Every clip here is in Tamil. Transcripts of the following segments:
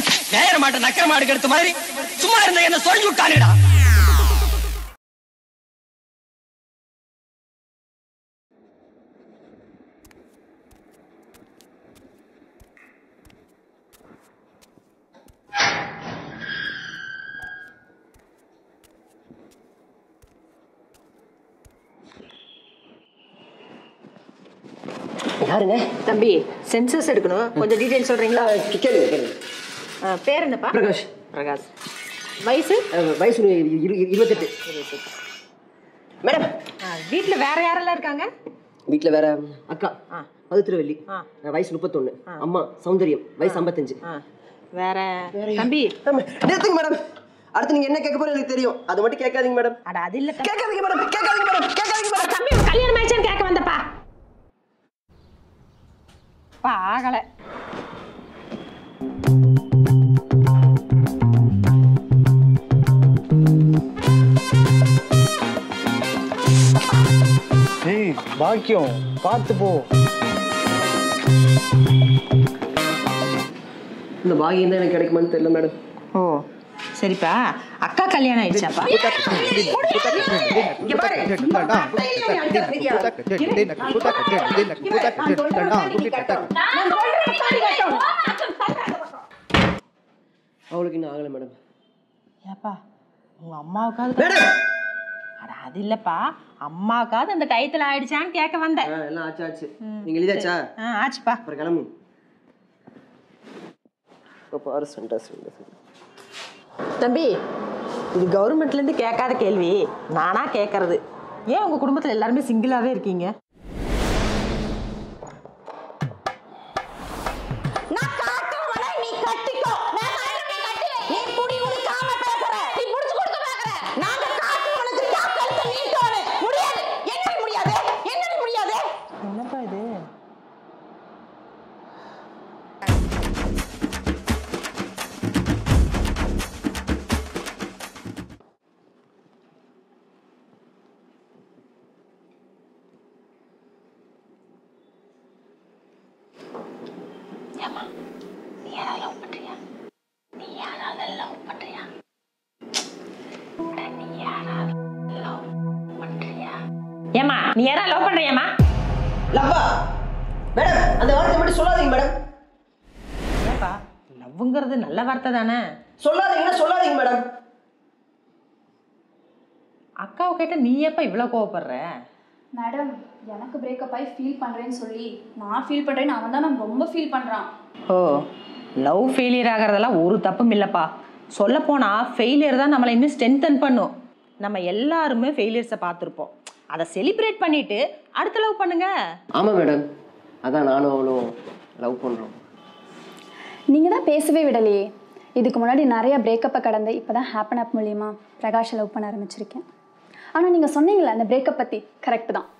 நேர மாட்ட நக்கர மாடு எடுத்த மாதிரி சும்மா இருந்த என்ன சொல்லி விட்டானுடா யாருங்க தம்பி சென்சஸ் எடுக்கணும் கொஞ்சம் டீடைல் சொல்றீங்களா கேளுங்க கேளுங்க ஆ, பேர் என்னப்பா பிரகாஷ் பிரகாஷ் வயசு அஹ், வயசு ஒரு இரு- இரு- இருபத்தெட்டு மேடம் வீட்டில் வேற யாரெல்லாம் இருக்காங்க வீட்டில் வேற அக்கா ஆ. பவித்ரவல்லி ஆ. அஹ், வயசு முப்பத்தொன்று அம்மா சௌந்தரியம் வயசு ஐம்பத்தஞ்சு ஆ வேற தம்பி ஆமா. நிறுத்துங்க மேடம் அடுத்து நீங்க என்ன கேட்க போறீங்க எனக்கு தெரியும் அது மட்டும் கேட்காதீங்க மேடம் அட அது இல்ல தம்பி. கேட்காதீங்க மேடம் கேட்காதீங்க மேடம் கேட்காதீங்க மேடம் தம்பி உனக்கு கல்யாணம் ஆயிடுச்சுன்னு கேட்க வந்தப்பா பா ஆகல ஏய் பாக்கியம் பார்த்து போ இந்த பாகியம் தான் எனக்கு கிடைக்குமான்னு தெரியல மேடம் ஓ சரிப்பா அக்கா கல்யாணம் ஆயிடுச்சாப்பா இங்க பாரு அவளுக்கு இன்னும் ஆகலை மேடம் ஏப்பா உங்க அம்மாவுக்காவது மேடம் அட அது இல்லப்பா அம்மாவுக்காவது அந்த டயத்துல ஆயிடுச்சான்னு கேட்க வந்தேன் ஆ, எல்லாம் ஆச்சு ஆச்சு நீங்க எழுதியாச்சா ஆ ஆச்சுப்பா அப்புறம் கிளம்பு இப்போ பாரு சண்டை சண்டை சண்டை. தம்பி இது கவர்மெண்ட்ல இருந்து கேட்காத கேள்வி நானா கேட்கறது ஏன் உங்க குடும்பத்துல எல்லாருமே சிங்கிளாவே இருக்கீங்க நான் காட்டுறவனை நீ கட்டிக்கோ நான் கட்டுறவனை கட்டு நீ புடி உனக்காம பேசுற நீ புடிச்சு கொடுக்க பாக்குற நாங்க காட்டுறவனுக்கு தாக்கல் நீட்டோனு முடியாது என்னடி முடியாது என்னடி முடியாது என்னப்பா இது ஏமா நீ யாரா லவ் பண்றியாமா லவ்வா மேடம் அந்த வார்த்தை மட்டும் சொல்லாதீங்க மேடம் ஏப்பா லவ்ங்கிறது நல்ல வார்த்தை தானே சொல்லாதீங்கன்னா சொல்லாதீங்க மேடம் அக்காவை கேட்ட நீ ஏப்பா இவ்வளோ கோவப்படுற மேடம் எனக்கு பிரேக்கப் ஆகி ஃபீல் பண்ணுறேன்னு சொல்லி நான் ஃபீல் பண்ணுறேன்னு அவன் தான் மேம் ரொம்ப ஃபீல் பண்ணுறான் ஓ லவ் ஃபெயிலியர் ஆகிறதெல்லாம் ஒரு தப்பும் இல்லைப்பா சொல்லப்போனால் ஃபெயிலியர் தான் நம்மளை இன்னும் ஸ்ட்ரென்தன் பண்ணும் நம்ம எல்லாருமே ஃபெயிலியர்ஸை பார்த்துருப்போம் அதை செலிப்ரேட் பண்ணிட்டு அடுத்த லவ் பண்ணுங்க ஆமாம் மேடம் அதான் நானும் அவளும் லவ் பண்ணுறோம் நீங்கள் தான் பேசவே விடலையே இதுக்கு முன்னாடி நிறைய பிரேக்கப்பை கடந்து இப்போ தான் ஹேப்பன் அப் மூலியமா பிரகாஷை லவ் பண்ண ஆரம்பிச்சிருக்கேன் ஆனால் நீங்கள் சொன்னீங்களே அந்த பிரேக்கப் பற்றி கரெக்டு தான்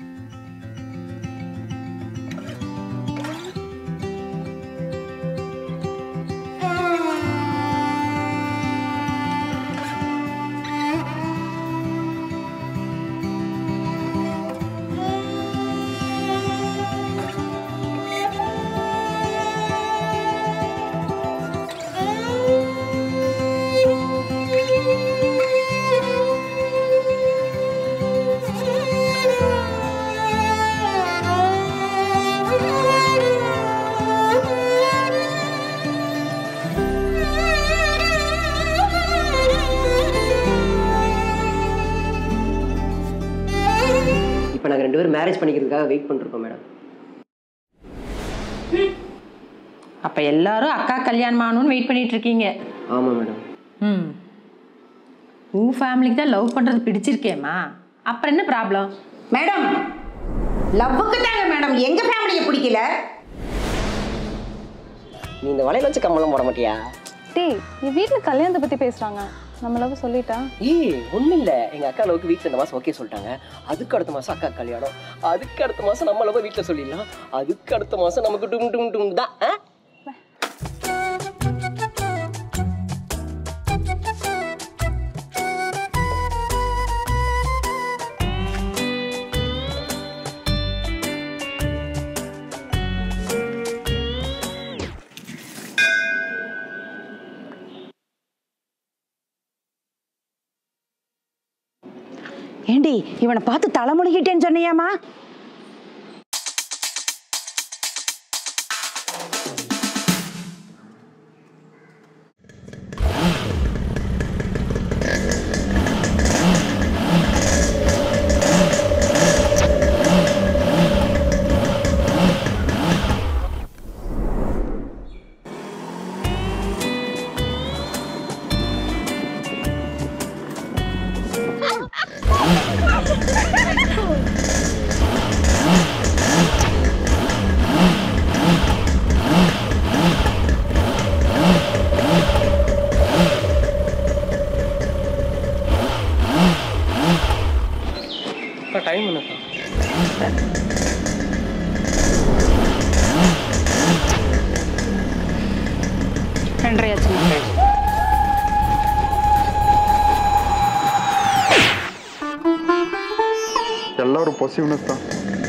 இப்போ நாங்கள் ரெண்டு பேரும் மேரேஜ் பண்ணிக்கிறதுக்காக வெயிட் பண்ணிருக்கோம் மேடம் அப்போ எல்லாரும் அக்கா கல்யாணம் ஆகணும்னு வெயிட் பண்ணிட்டு இருக்கீங்க ஆமாம் மேடம் ம் உன் ஃபேமிலிக்கு தான் லவ் பண்ணுறது பிடிச்சிருக்கேம்மா அப்புறம் என்ன ப்ராப்ளம் மேடம் லவ்வுக்கு தாங்க மேடம் எங்க ஃபேமிலியை பிடிக்கல நீ இந்த வலையில வச்சு கம்மலம் போட மாட்டியா டேய் என் வீட்டில் கல்யாணத்தை பற்றி பேசுகிறாங்க நம்ம லவ் சொல்லிட்டா ஏய் ஒன்றும் இல்லை எங்கள் அக்கா லவுக்கு வீட்டில் இந்த மாதம் ஓகே சொல்லிட்டாங்க அதுக்கு அடுத்த மாதம் அக்கா கல்யாணம் அதுக்கு அடுத்த மாதம் நம்ம லவ் வீட்டில் சொல்லிடலாம் அதுக்கு அடுத்த மாதம் நமக்கு டும் டும் டும் தான் ஆ? ஏண்டி இவனை பார்த்து தலைமுழுகிட்டேன்னு சொன்னியாமா அக்கா டைம் என்னக்கா ரெண்டரை ஆச்சுமா எல்லாம் ஒரு பொசிவ்னஸ் தான்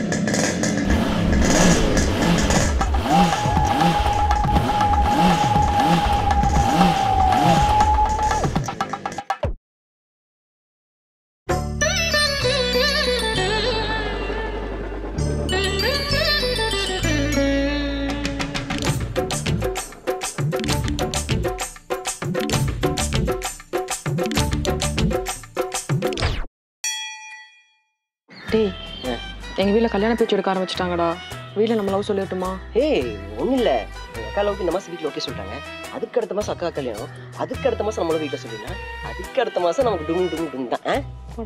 டேய் எங்க வீட்ல கல்யாண பேச்சு எடுக்க ஆரம்பிச்சிட்டாங்கடா வீட்ல நம்ம லவ் சொல்லிட்டுமா ஏய் ஒன்றும் இல்லை எங்கள் அக்கா லவுக்கு இந்த மாதம் வீட்டில் ஓகே சொல்லிட்டாங்க அதுக்கு அடுத்த மாதம் அக்கா கல்யாணம் அதுக்கு அடுத்த மாதம் நம்மளும் வீட்டில் சொல்லிடலாம் அதுக்கு அடுத்த மாதம் நமக்கு டும் டும் டும் தான் ஆ?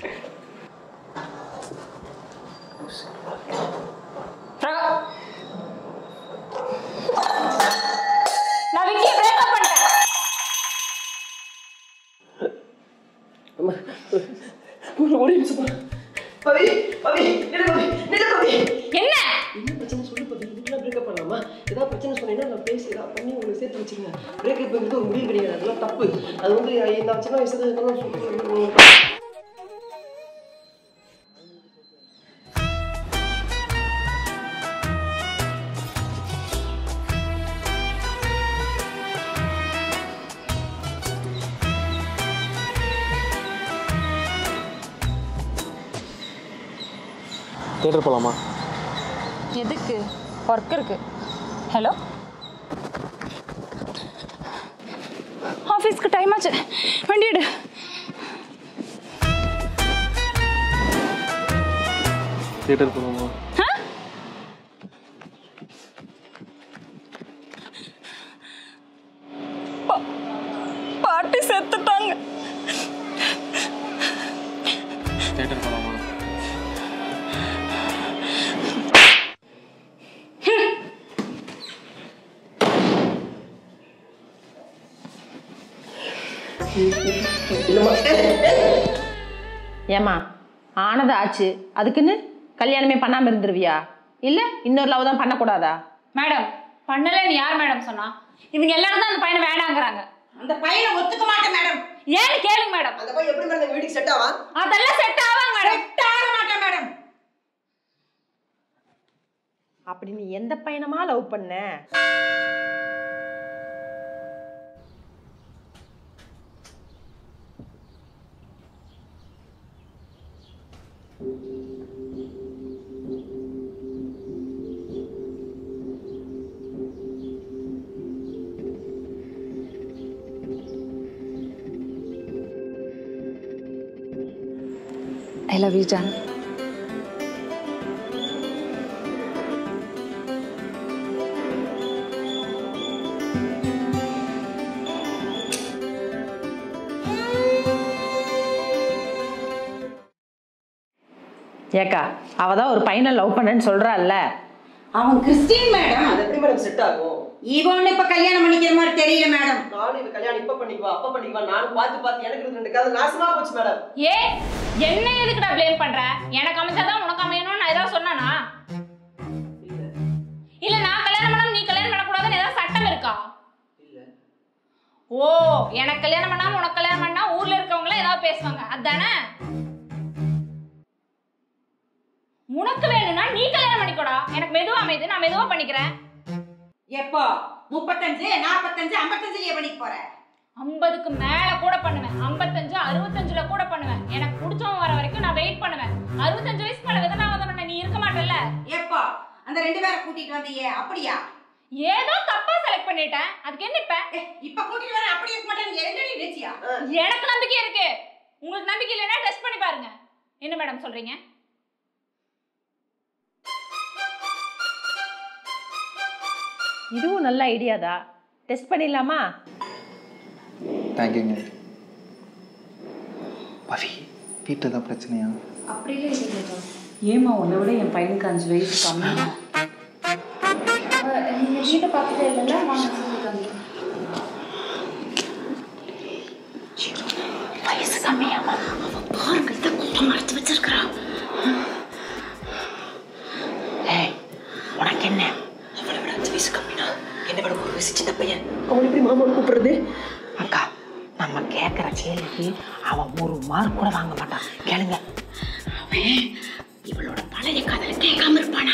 நான் விக்கிய பிரேக்கப் பண்ணிட்டேன் அம்மா, ஒரு ஒரு நிமிஷம் பவி பவி நில்லு பவி நில்லு பவி என்ன என்ன பிரச்சனை சொல்லு பவி இதுக்கெல்லாம் பிரேக்கப் பண்ணலாமா ஏதாவது பிரச்சனை சொன்னீங்கன்னா நான் பேசி ஏதாவது பண்ணி உங்களுக்கு சேர்த்து வச்சுருங்க பிரேக்கப் பண்ணுறது ஒரு முடிவு கிடையாது அதெல்லாம் தப்பு அது வந்து நான் சின்ன வயசுல இதெல்லாம் சொல்லி- தேட்டர் போகலாமா எதுக்கு ஒர்க் இருக்கு ஹலோ ஆஃபீஸ்க்கு டைம் ஆச்சு வண்டி எடு தேட்டர் போகலாமா பாட்டி செத்துட்டாங்க தேட்டர் போகலாமா இல்லைம்மா ஏம்மா ஆனது ஆச்சு அதுக்குன்னு கல்யாணமே பண்ணாமல் இருந்துருவியா இல்லை இன்னொரு லவ் தான் பண்ணக்கூடாதா மேடம் பண்ணலன்னு யார் மேடம் சொன்னா இவங்க எல்லாரும் தான் அந்த பையனை வேணாங்கிறாங்க அந்த பையனை ஒத்துக்க மாட்டேன் மேடம் ஏன்னு கேளுங்க மேடம் அந்த பையன் எப்படி மேடம் எங்கள் வீட்டுக்கு செட் ஆவா அதெல்லாம் செட் ஆவாங்க மேடம் ஆக மாட்டேன் மேடம் அப்படி நீ எந்த பையனமா லவ் பண்ண ஐ லவ் யூ ஜான் ஏக்கா அவ தான் ஒரு பையனை லவ் பண்ணேன்னு சொல்றாள்ல அவன் கிறிஸ்டின் மேடம் அது எப்படி மேடம் செட் ஆகும் இவன் இப்ப கல்யாணம் பண்ணிக்கிற மாதிரி தெரியல மேடம் நானும் இந்த கல்யாணம் இப்ப பண்ணிக்குவா அப்ப பண்ணிக்குவா நானும் பார்த்து பார்த்து எனக்கு இருந்து ரெண்டு காது நாசமா போச்சு மேடம் ஏ என்ன எதுக்குடா ப்ளேம் பண்ற எனக்கு அமைச்சாதான் உனக்கு அமையணும்னு நான் ஏதாவது சொன்னானா இல்ல நான் கல்யாணம் பண்ணாம நீ கல்யாணம் பண்ணக்கூடாதுன்னு ஏதாவது சட்டம் இருக்கா ஓ எனக்கு கல்யாணம் பண்ணாம உனக்கு கல்யாணம் பண்ணா ஊர்ல இருக்கவங்க எல்லாம் ஏதாவது பேசுவாங்க அதானே உனக்கு வேணும்னா நீ கல்யாணம் பண்ணிக்கோடா எனக்கு மெதுவா அமைது நான் மெதுவா பண்ணிக்கிறேன் எப்போ முப்பத்தஞ்சு நாற்பத்தஞ்சு ஐம்பத்தஞ்சுலயே பண்ணிக்க போற ஐம்பதுக்கு மேல கூட பண்ணுவேன் ஐம்பத்தஞ்சு அறுபத்தஞ்சுல கூட பண்ணுவேன் எனக்கு பிடிச்சவன் வர வரைக்கும் நான் வெயிட் பண்ணுவேன் அறுபத்தஞ்சு வயசு மேல விதனாவதன நீ இருக்க மாட்டல்ல எப்போ அந்த ரெண்டு பேரை கூட்டிட்டு வந்தியே அப்படியா ஏதோ தப்பா செலக்ட் பண்ணிட்டேன் அதுக்கு என்ன இப்ப இப்ப கூட்டிட்டு வர அப்படி இருக்க மாட்டேன் என்னடி நினைச்சியா எனக்கு நம்பிக்கை இருக்கு உங்களுக்கு நம்பிக்கை இல்லைன்னா டெஸ்ட் பண்ணி பாருங்க என்ன மேடம் சொல்றீங்க இதுவும் நல்ல ஐடியா தான் டெஸ்ட் பண்ணிடலாமா தேங்க்யூங்க பவி வீட்டில் தான் பிரச்சனையா ஏமா உன்னை விட என் பையனுக்கு அஞ்சு வயசு கம்மி நீங்கள் வீட்டை பார்த்துட்டே இல்லைல்ல வாங்க சொல்லிருக்காங்க வயசு கம்மியாமா அவன் பாருங்க இதை கூட்டம் மறைச்சு வச்சிருக்கிறா ஏய் உனக்கு என்ன அவளை விட அஞ்சு வயசு கம்மினா என்னை விட ஒரு வயசு சின்ன பையன் அவன் எப்படி மாமான்னு கூப்பிடுறது அக்கா நம்ம கேட்குற கேள்விக்கு அவன் ஒரு மார்க் கூட வாங்க மாட்டான் கேளுங்க அவன் இவளோட பழைய காதல கேட்காம இருப்பானா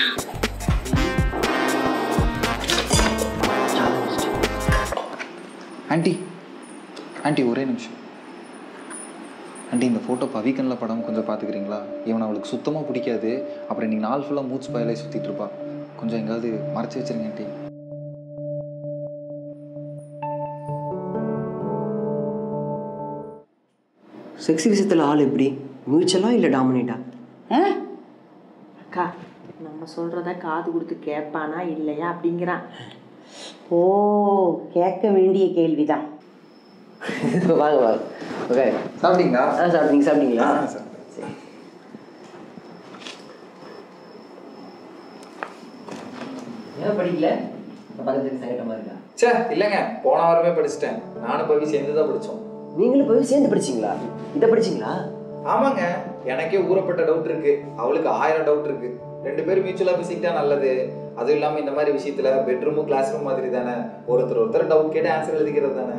ஆண்டி ஆண்டி ஒரே நிமிஷம் ஆண்டி இந்த ஃபோட்டோ பவிக்கனில் படம் கொஞ்சம் பார்த்துக்கிறீங்களா இவன் அவளுக்கு சுத்தமாக பிடிக்காது அப்புறம் நீங்கள் நாள் ஃபுல்லாக மூச்சு பயலே சுற்றிட்டு இருப்பா கொஞ்சம் எங்காவது மறைச்சி வச்சிருங்க ஆண்டி செக்ஸ் விஷயத்தில் ஆள் எப்படி மியூச்சுவலா இல்லை டாமினேட்டா அக்கா நம்ம சொல்றத காது கொடுத்து கேட்பானா இல்லையா அப்படிங்கிறான் ஓ கேட்க வேண்டிய கேள்விதான் வாங்க வாங்க ஓகே சாப்பிட்டீங்களா ஆ சாப்பிட்டீங்க சாப்பிட்டீங்களா ஆ, சாப்பிட்டேன். ஏன் படிக்கல பக்கத்துக்கு சங்கடமா இருக்கா சே இல்லைங்க போன வாரமே படிச்சிட்டேன் நானும் பவி சேர்ந்து தான் படித்தோம் நீங்களும் போய் சேர்ந்து படிச்சீங்களா இதை படிச்சீங்களா ஆமாங்க எனக்கே ஊறப்பட்ட டவுட் இருக்கு அவளுக்கு ஆயிரம் டவுட் இருக்கு ரெண்டு பேரும் மியூச்சுவலாக பேசிக்கிட்டா நல்லது அதுவும் இல்லாமல் இந்த மாதிரி விஷயத்துல பெட்ரூமும் கிளாஸ் ரூம் மாதிரி தானே ஒருத்தர் ஒருத்தர் டவுட் கேட்டு ஆன்சர் எழுதிக்கிறது தானே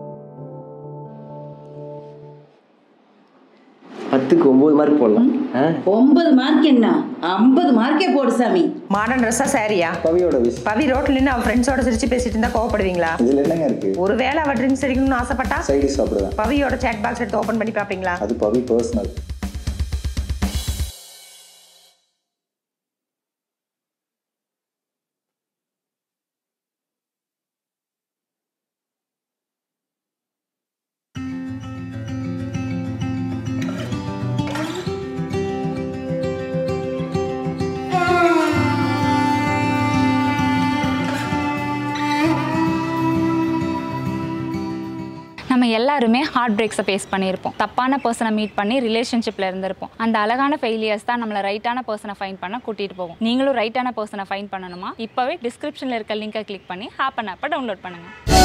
பத்துக்கு ஒன்பது மார்க் போடலாம் ஆ ஒன்பது மார்க் என்ன ஐம்பது மார்க்கே போடு சாமி மாடர்ன் ட்ரெஸ்ஸா சாரியா பவியோட விஷயம் பவி ரோட்ல நின்று அவன் ஃப்ரெண்ட்ஸோட சிரிச்சு பேசிட்டு இருந்தா கோவப்படுவீங்களா இதுல என்னங்க இருக்கு ஒருவேளை அவ ட்ரிங்க்ஸ் அடிக்கணும்னு ஆசைப்பட்டா சைடு சாப்பிடுவேன் பவியோட சேட் பாக்ஸ் எடுத்து ஓபன் பண்ணி பாப்பீங்களா அது பவி பர்சனல் நம்ம எல்லாருமே ஹார்ட் பிரேக்ஸை ஃபேஸ் பண்ணியிருப்போம் தப்பான பர்சனை மீட் பண்ணி ரிலேஷன்ஷிப்பில் இருந்திருப்போம் அந்த அழகான ஃபெயிலியர்ஸ் தான் நம்மளை ரைட்டான பர்சனை ஃபைன் பண்ண கூட்டிகிட்டு போகும் நீங்களும் ரைட்டான பர்சனை ஃபைன் பண்ணணுமா இப்போவே டிஸ்கிரிப்ஷனில் இருக்க லிங்கை கிளிக் பண்ணி ஹாப்பன் ஆப்பை டவுன்லோட் பண்ணுங்கள்